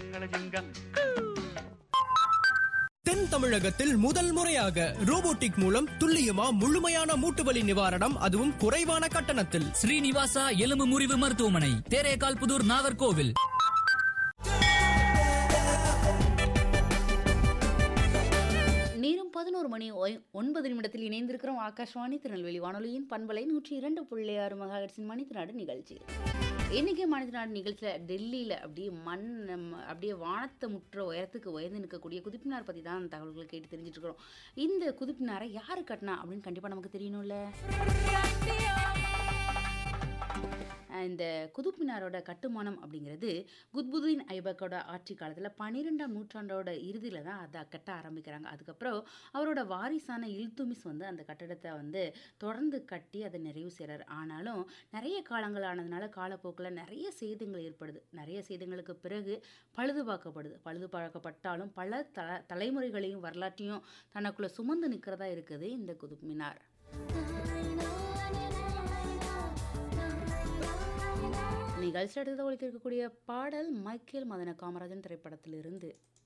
மங்களஜிங்கா தென் தமிழகத்தில் முதல் முறையாக ரோபோட்டிக் மூலம் துல்லியமா முழுமையான மூட்டுவலி நிவாரணம் அதுவும் குறைவான கட்டணத்தில் ஸ்ரீனிவாசா எலும்பு முறிவு மருத்துவமனை தேரேகால் புதூர் நாகர்கோவில் நேரம் பதினோரு மணி ஒய்- ஒன்பது நிமிடத்தில் இணைந்திருக்கிறோம் ஆகாஷ்வாணி திருநெல்வேலி வானொலியின் பண்பலை நூற்றி இரண்டு புள்ளி ஆறு மகாஹெட்ஸின் மணித்தினாடு நிகழ்ச்சி இன்னைக்கு மனிதநாடு நிகழ்ச்சியில் டெல்லியில் அப்படியே மண் நம்ம அப்படியே வானத்தை முற்ற உயரத்துக்கு உயர்ந்து நிற்கக்கூடிய குதிப்பினார் பற்றி தான் தகவல்கள் கேட்டு தெரிஞ்சுட்டு இருக்கிறோம் இந்த குதிப்பினாரை யார் கட்டினா அப்படின்னு கண்டிப்பாக நமக்கு தெரியணும்ல இந்த குதுப்பினாரோட கட்டுமானம் அப்படிங்கிறது குத்புதீன் ஐபக்கோட ஆட்சி காலத்தில் பன்னிரெண்டாம் நூற்றாண்டோட இறுதியில் தான் அதை கட்ட ஆரம்பிக்கிறாங்க அதுக்கப்புறம் அவரோட வாரிசான இல்துமிஸ் வந்து அந்த கட்டடத்தை வந்து தொடர்ந்து கட்டி அதை நிறைவு செய்கிறார் ஆனாலும் நிறைய காலங்கள் ஆனதுனால காலப்போக்கில் நிறைய சேதங்கள் ஏற்படுது நிறைய சேதங்களுக்கு பிறகு பழுது பார்க்கப்படுது பழுது பார்க்கப்பட்டாலும் பல த தலைமுறைகளையும் வரலாற்றையும் தனக்குள்ளே சுமந்து நிற்கிறதா இருக்குது இந்த குதுப் மினார் நிகழ்ச்சி அடுத்தது ஒழிக்க இருக்கக்கூடிய பாடல் மைக்கேல் மதன காமராஜன் திரைப்படத்திலிருந்து